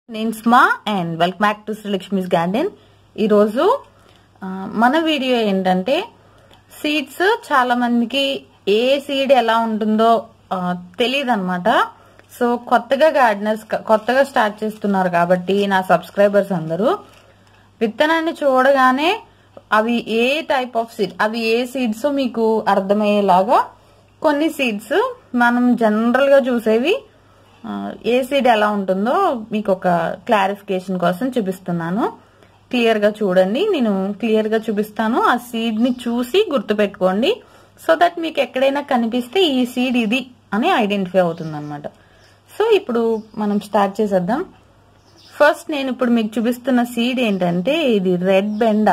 నేను స్మా and welcome back to శ్రీలక్ష్మీస్ గార్డెన్ ఈరోజు ఆ, మన వీడియో ఏంటంటే సీడ్స్ చాలా మందికి ఏ సీడ్ ఎలా ఉంటుందో తెలియదు అనమాట సో కొత్తగా గార్డెనర్స్ కొత్తగా స్టార్ట్ చేస్తున్నారు కాబట్టి నా సబ్స్క్రైబర్స్ అందరూ విత్తనాన్ని చూడగానే అవి ఏ టైప్ ఆఫ్ సీడ్ అవి ఏ సీడ్స్ మీకు అర్థమయ్యేలాగా కొన్ని సీడ్స్ మనం జనరల్ గా చూసేవి ఆ, ఏ సీడ్ ఎలా ఉంటుందో మీకు ఒక క్లారిఫికేషన్ కోసం చూపిస్తున్నాను క్లియర్ గా చూడండి నేను క్లియర్ గా చూపిస్తాను ఆ సీడ్ ని చూసి గుర్తుపెట్టుకోండి సో దట్ మీకు ఎక్కడైనా కనిపిస్తే ఈ సీడ్ ఇది అని ఐడెంటిఫై అవుతుంది అనమాట సో ఇప్పుడు మనం స్టార్ట్ చేసేద్దాం ఫస్ట్ నేను ఇప్పుడు మీకు చూపిస్తున్న సీడ్ ఏంటంటే ఇది రెడ్ బెండ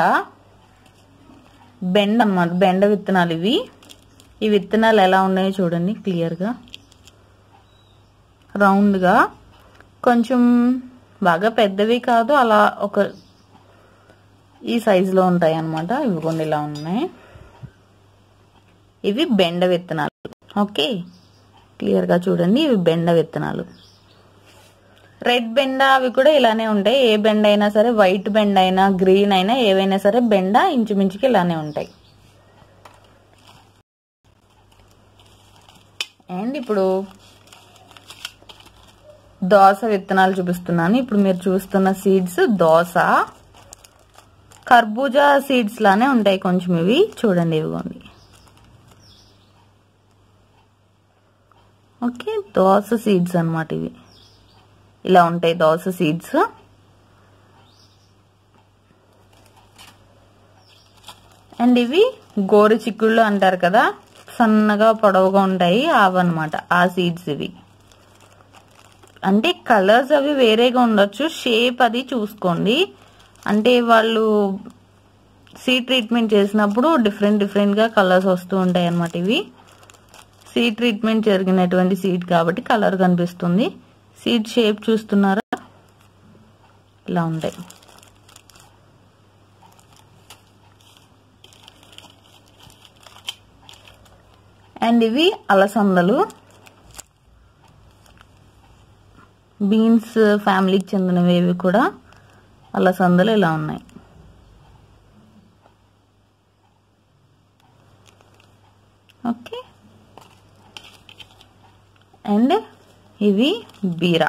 బెండ అన్నమాట బెండ విత్తనాలు ఇవి ఈ విత్తనాలు ఎలా ఉన్నాయో చూడండి క్లియర్గా రౌండ్గా కొంచెం బాగా పెద్దవి కాదు అలా ఒక ఈ సైజులో ఉంటాయి అన్నమాట ఇవి కొన్ని ఇలా ఉన్నాయి ఇవి బెండ విత్తనాలు ఓకే క్లియర్గా చూడండి ఇవి బెండ విత్తనాలు రెడ్ బెండ అవి కూడా ఇలానే ఉంటాయి ఏ బెండ అయినా సరే వైట్ బెండ అయినా గ్రీన్ అయినా ఏవైనా సరే బెండ ఇంచుమించుకి ఇలానే ఉంటాయి అండ్ ఇప్పుడు దోస విత్తనాలు చూపిస్తున్నాను ఇప్పుడు మీరు చూస్తున్న సీడ్స్ దోస కర్బూజా సీడ్స్ లానే ఉంటాయి కొంచెం ఇవి చూడండి ఇవిగోండి ఓకే దోస సీడ్స్ అనమాట ఇవి ఇలా ఉంటాయి దోస సీడ్స్ అండ్ ఇవి గోరు చిక్కుళ్ళు అంటారు కదా సన్నగా పొడవుగా ఉంటాయి అవన్నమాట ఆ సీడ్స్ ఇవి అంటే కలర్స్ అవి వేరేగా ఉండొచ్చు షేప్ అది చూసుకోండి అంటే వాళ్ళు సీడ్ ట్రీట్మెంట్ చేసినప్పుడు డిఫరెంట్ డిఫరెంట్గా కలర్స్ వస్తూ ఉంటాయి అన్నమాట ఇవి సీడ్ ట్రీట్మెంట్ జరిగినటువంటి సీడ్ కాబట్టి కలర్ కనిపిస్తుంది సీడ్ షేప్ చూస్తున్నారా ఇలా ఉంటాయి అండ్ ఇవి అలసందలు బీన్స్ ఫ్యామిలీకి చెందినవి ఇవి కూడా అలసందలు ఇలా ఉన్నాయి ఓకే అండ్ ఇవి బీరా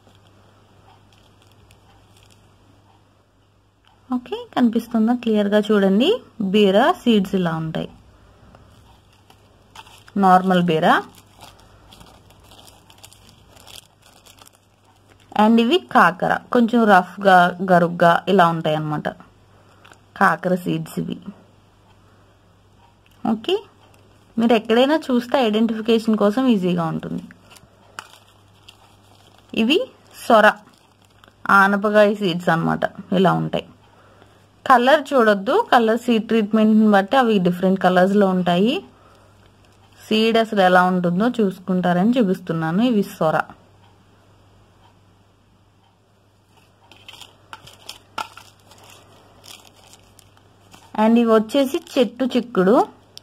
ఓకే కనిపిస్తుందా క్లియర్గా చూడండి బీరా సీడ్స్ ఇలా ఉంటాయి నార్మల్ బీరా అండ్ ఇవి కాకర కొంచెం రఫ్గా గరుగ్గా ఇలా ఉంటాయి అన్నమాట కాకర సీడ్స్ ఇవి ఓకే మీరు ఎక్కడైనా చూస్తే ఐడెంటిఫికేషన్ కోసం ఈజీగా ఉంటుంది ఇవి సొర ఆనపకాయ సీడ్స్ అనమాట ఇలా ఉంటాయి కలర్ చూడొద్దు కలర్ సీడ్ ట్రీట్మెంట్ని బట్టి అవి డిఫరెంట్ కలర్స్లో ఉంటాయి సీడ్ అసలు ఎలా ఉంటుందో చూసుకుంటారని చూపిస్తున్నాను ఇవి సొర అండ్ ఇవి వచ్చేసి చెట్టు చిక్కుడు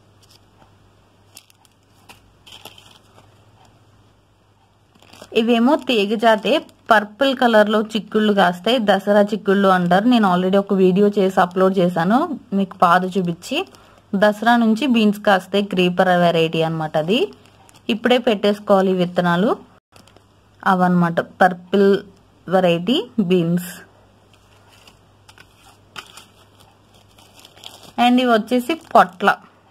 ఇవేమో తీగ జాతే పర్పుల్ కలర్ లో చిక్కుళ్ళు కాస్తాయి దసరా చిక్కుళ్ళు అంటారు నేను ఆల్రెడీ ఒక వీడియో చేసి అప్లోడ్ చేశాను మీకు పాదు చూపించి దసరా నుంచి బీన్స్ కాస్తాయి క్రీపర్ వెరైటీ అనమాట అది ఇప్పుడే పెట్టేసుకోవాలి ఈ విత్తనాలు అవన్నమాట పర్పుల్ వెరైటీ బీన్స్ అండ్ ఇవి వచ్చేసి పొట్ల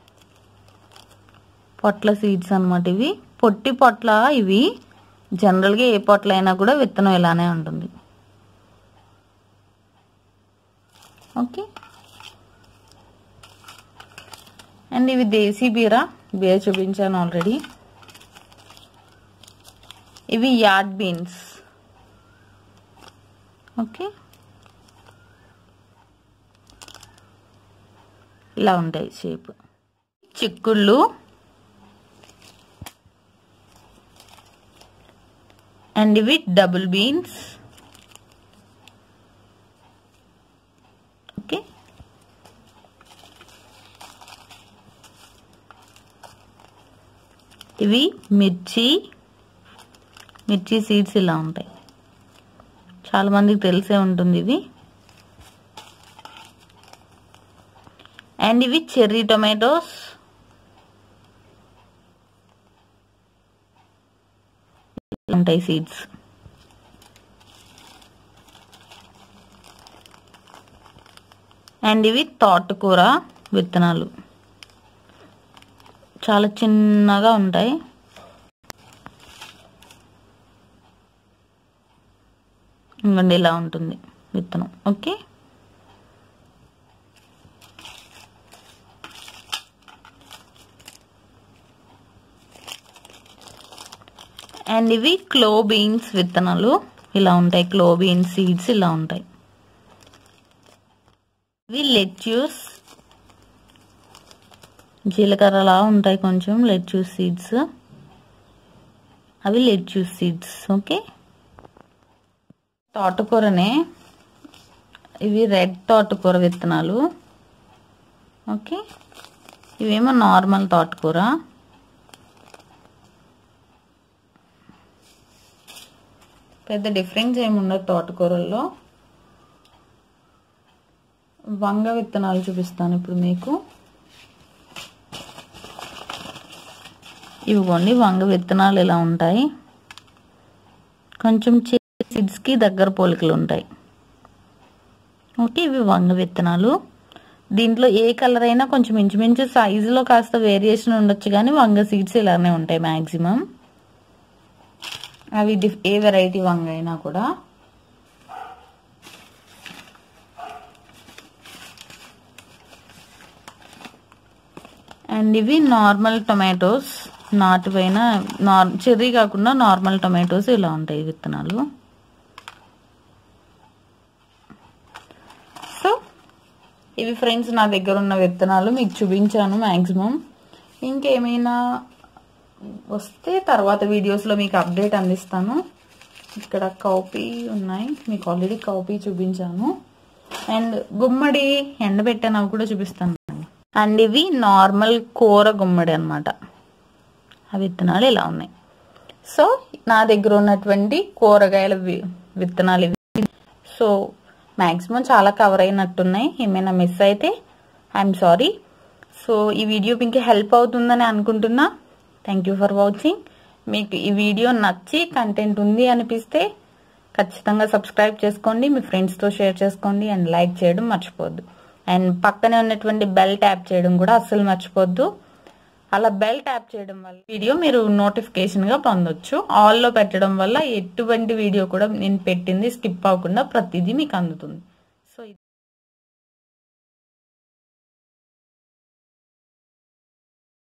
పొట్ల సీడ్స్ అనమాట ఇవి పొట్టి పొట్ల ఇవి జనరల్గా ఏ పొట్ల అయినా కూడా విత్తనం ఇలానే ఉంటుంది ఓకే అండ్ ఇవి దేశీ బీర బీర చూపించాను ఆల్రెడీ ఇవి యార్డ్ బీన్స్ ఓకే ఇలా ఉంటాయి షేప్ చిక్కుళ్ళు అండ్ ఇవి డబుల్ బీన్స్ ఓకే ఇవి మిర్చి మిర్చి సీడ్స్ ఇలా ఉంటాయి చాలా మందికి తెలిసే ఉంటుంది ఇవి అండ్ ఇవి చెర్రీ టొమాటోస్ ఉంటాయి సీడ్స్ అండ్ ఇవి తోటకూర విత్తనాలు చాలా చిన్నగా ఉంటాయి ఇంకండి ఇలా ఉంటుంది విత్తనం ఓకే అండ్ ఇవి క్లో బీన్స్ విత్తనాలు ఇలా ఉంటాయి క్లో బీన్స్ సీడ్స్ ఇలా ఉంటాయి ఇవి లెట్యూస్ జీలకర్రలా ఉంటాయి కొంచెం లెట్యూస్ సీడ్స్ అవి లెట్యూస్ సీడ్స్ ఓకే తోటకూరనే ఇవి రెడ్ తోటకూర విత్తనాలు ఓకే ఇవేమో నార్మల్ తోటకూర పెద్ద డిఫరెన్స్ ఏమి ఉండదు తోటకూరల్లో వంగ విత్తనాలు చూపిస్తాను ఇప్పుడు మీకు ఇవిగోండి వంగ విత్తనాలు ఇలా ఉంటాయి కొంచెం సీడ్స్కి దగ్గర పోలికలు ఉంటాయి ఓకే ఇవి వంగ విత్తనాలు దీంట్లో ఏ కలర్ అయినా కొంచెం ఇంచుమించు సైజులో కాస్త వేరియేషన్ ఉండొచ్చు కానీ వంగ సీడ్స్ ఇలానే ఉంటాయి మ్యాక్సిమం అవి డిఫ్ ఏ వెరైటీ వంగ అయినా కూడా అండ్ ఇవి నార్మల్ టొమాటోస్ నాటుపైన నార్ చెర్రీ కాకుండా నార్మల్ టొమాటోస్ ఇలా ఉంటాయి విత్తనాలు సో ఇవి ఫ్రెండ్స్ నా దగ్గర ఉన్న విత్తనాలు మీకు చూపించాను మ్యాక్సిమం ఇంకేమైనా వస్తే తర్వాత వీడియోస్లో మీకు అప్డేట్ అందిస్తాను ఇక్కడ కౌపీ ఉన్నాయి మీకు ఆల్రెడీ కౌపీ చూపించాను అండ్ గుమ్మడి ఎండబెట్టాను అవి కూడా చూపిస్తాను అండ్ ఇవి నార్మల్ కూర గుమ్మడి అనమాట ఆ విత్తనాలు ఇలా ఉన్నాయి సో నా దగ్గర ఉన్నటువంటి కూరగాయల విత్తనాలు ఇవి సో మ్యాక్సిమం చాలా కవర్ అయినట్టున్నాయి ఏమైనా మిస్ అయితే ఐఎమ్ సారీ సో ఈ వీడియో మీకు హెల్ప్ అవుతుందని అనుకుంటున్నా థ్యాంక్ యూ ఫర్ వాచింగ్ మీకు ఈ వీడియో నచ్చి కంటెంట్ ఉంది అనిపిస్తే ఖచ్చితంగా సబ్స్క్రైబ్ చేసుకోండి మీ ఫ్రెండ్స్తో షేర్ చేసుకోండి అండ్ లైక్ చేయడం మర్చిపోద్దు అండ్ పక్కనే ఉన్నటువంటి బెల్ ట్యాప్ చేయడం కూడా అస్సలు మర్చిపోద్దు అలా బెల్ ట్యాప్ చేయడం వల్ల వీడియో మీరు నోటిఫికేషన్గా పొందొచ్చు ఆల్లో పెట్టడం వల్ల ఎటువంటి వీడియో కూడా నేను పెట్టింది స్కిప్ అవ్వకుండా ప్రతిదీ మీకు అందుతుంది సో